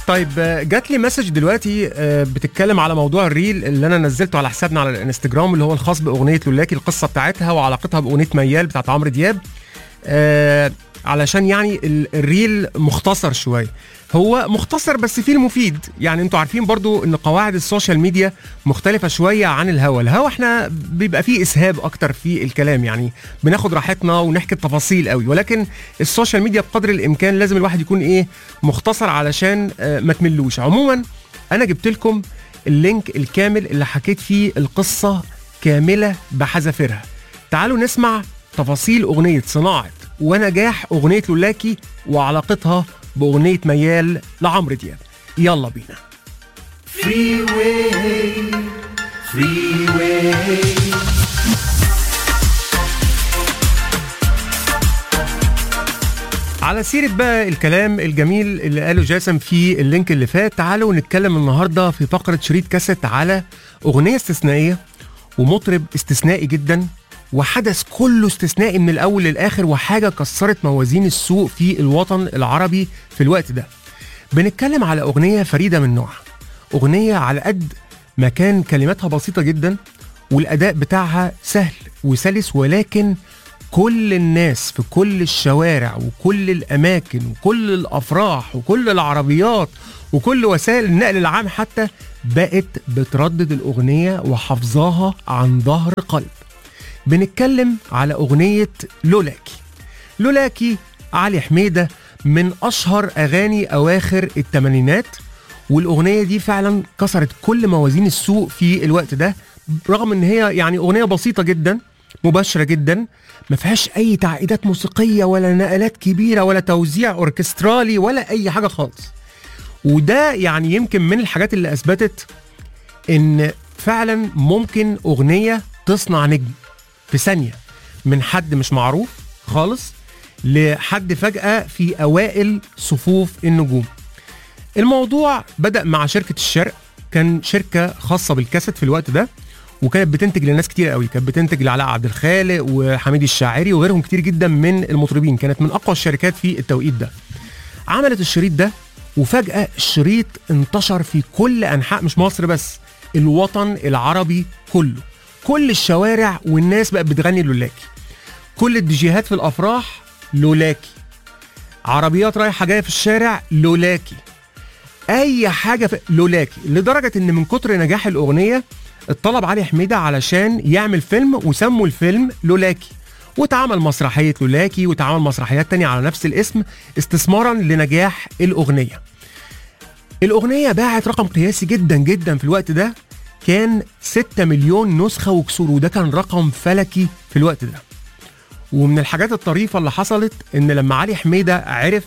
طيب آه، جات لي مسج دلوقتي آه، بتتكلم على موضوع الريل اللي انا نزلته على حسابنا على الانستجرام اللي هو الخاص باغنيه لولاكي القصه بتاعتها وعلاقتها باغنيه ميال بتاعت عمرو دياب آه، علشان يعني ال- الريل مختصر شويه هو مختصر بس فيه المفيد يعني انتوا عارفين برضو ان قواعد السوشيال ميديا مختلفة شوية عن الهوا الهوا احنا بيبقى فيه اسهاب اكتر في الكلام يعني بناخد راحتنا ونحكي التفاصيل قوي ولكن السوشيال ميديا بقدر الامكان لازم الواحد يكون ايه مختصر علشان آه، ما تملوش عموما انا جبت لكم اللينك الكامل اللي حكيت فيه القصة كاملة بحذافيرها تعالوا نسمع تفاصيل اغنية صناعة ونجاح اغنية لولاكي وعلاقتها باغنية ميال لعمرو دياب يلا بينا Freeway, freeway. على سيرة بقى الكلام الجميل اللي قاله جاسم في اللينك اللي فات تعالوا نتكلم النهاردة في فقرة شريط كاسيت على أغنية استثنائية ومطرب استثنائي جدا وحدث كله استثنائي من الأول للآخر وحاجة كسرت موازين السوق في الوطن العربي في الوقت ده بنتكلم على أغنية فريدة من نوعها أغنية على قد ما كان كلماتها بسيطة جدا والأداء بتاعها سهل وسلس ولكن كل الناس في كل الشوارع وكل الأماكن وكل الأفراح وكل العربيات وكل وسائل النقل العام حتى بقت بتردد الأغنية وحافظاها عن ظهر قلب بنتكلم على أغنية لولاكي لولاكي علي حميدة من أشهر أغاني أواخر الثمانينات والأغنية دي فعلا كسرت كل موازين السوق في الوقت ده رغم إن هي يعني أغنية بسيطة جدا مباشرة جدا ما فيهاش أي تعقيدات موسيقية ولا نقلات كبيرة ولا توزيع أوركسترالي ولا أي حاجة خالص وده يعني يمكن من الحاجات اللي أثبتت إن فعلا ممكن أغنية تصنع نجم في ثانية من حد مش معروف خالص لحد فجأة في أوائل صفوف النجوم الموضوع بدأ مع شركة الشرق كان شركة خاصة بالكاسيت في الوقت ده وكانت بتنتج لناس كتير قوي كانت بتنتج لعلاء عبد الخالق وحميد الشاعري وغيرهم كتير جدا من المطربين كانت من اقوى الشركات في التوقيت ده عملت الشريط ده وفجأة الشريط انتشر في كل أنحاء مش مصر بس الوطن العربي كله كل الشوارع والناس بقت بتغني لولاكي كل الديجيهات في الأفراح لولاكي عربيات رايحة جاية في الشارع لولاكي اي حاجه في لولاكي لدرجه ان من كتر نجاح الاغنيه اتطلب علي حميده علشان يعمل فيلم وسموا الفيلم لولاكي واتعمل مسرحيه لولاكي واتعمل مسرحيات تانية على نفس الاسم استثمارا لنجاح الاغنيه الاغنيه باعت رقم قياسي جدا جدا في الوقت ده كان 6 مليون نسخه وكسور وده كان رقم فلكي في الوقت ده ومن الحاجات الطريفه اللي حصلت ان لما علي حميده عرف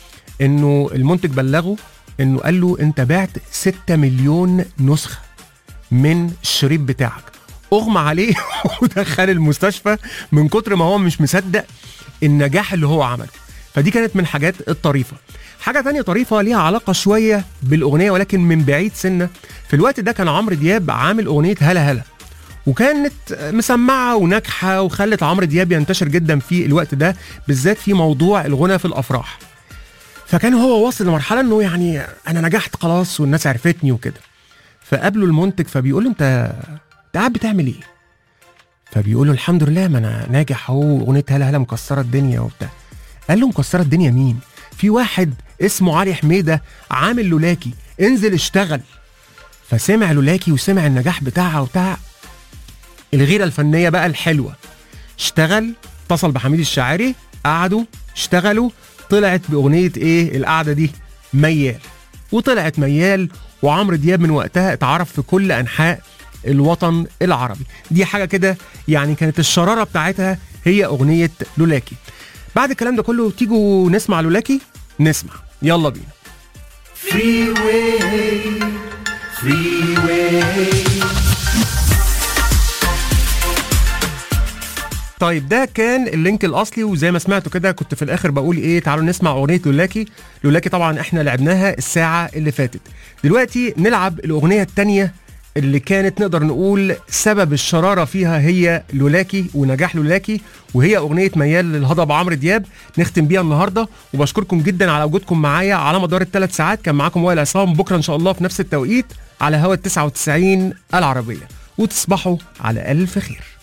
انه المنتج بلغه انه قال له انت بعت 6 مليون نسخه من الشريط بتاعك اغمى عليه ودخل المستشفى من كتر ما هو مش مصدق النجاح اللي هو عمله فدي كانت من الحاجات الطريفه حاجه تانية طريفه ليها علاقه شويه بالاغنيه ولكن من بعيد سنه في الوقت ده كان عمرو دياب عامل اغنيه هلا هلا وكانت مسمعه وناجحه وخلت عمرو دياب ينتشر جدا في الوقت ده بالذات في موضوع الغنى في الافراح فكان هو واصل لمرحله انه يعني انا نجحت خلاص والناس عرفتني وكده فقابله المنتج فبيقول له انت انت قاعد بتعمل ايه؟ فبيقول له الحمد لله ما انا ناجح اهو اغنيه هلا هلا مكسره الدنيا وبتاع قال له مكسره الدنيا مين؟ في واحد اسمه علي حميده عامل لولاكي انزل اشتغل فسمع لولاكي وسمع النجاح بتاعها وبتاع الغيره الفنيه بقى الحلوه اشتغل اتصل بحميد الشاعري قعدوا اشتغلوا طلعت باغنيه ايه القعده دي ميال وطلعت ميال وعمرو دياب من وقتها اتعرف في كل انحاء الوطن العربي دي حاجه كده يعني كانت الشراره بتاعتها هي اغنيه لولاكي بعد الكلام ده كله تيجوا نسمع لولاكي نسمع يلا بينا Freeway, freeway. طيب ده كان اللينك الاصلي وزي ما سمعتوا كده كنت في الاخر بقول ايه تعالوا نسمع اغنيه لولاكي لولاكي طبعا احنا لعبناها الساعه اللي فاتت دلوقتي نلعب الاغنيه الثانيه اللي كانت نقدر نقول سبب الشراره فيها هي لولاكي ونجاح لولاكي وهي اغنيه ميال للهضبه عمرو دياب نختم بيها النهارده وبشكركم جدا على وجودكم معايا على مدار الثلاث ساعات كان معاكم وائل عصام بكره ان شاء الله في نفس التوقيت على هوا 99 العربيه وتصبحوا على الف خير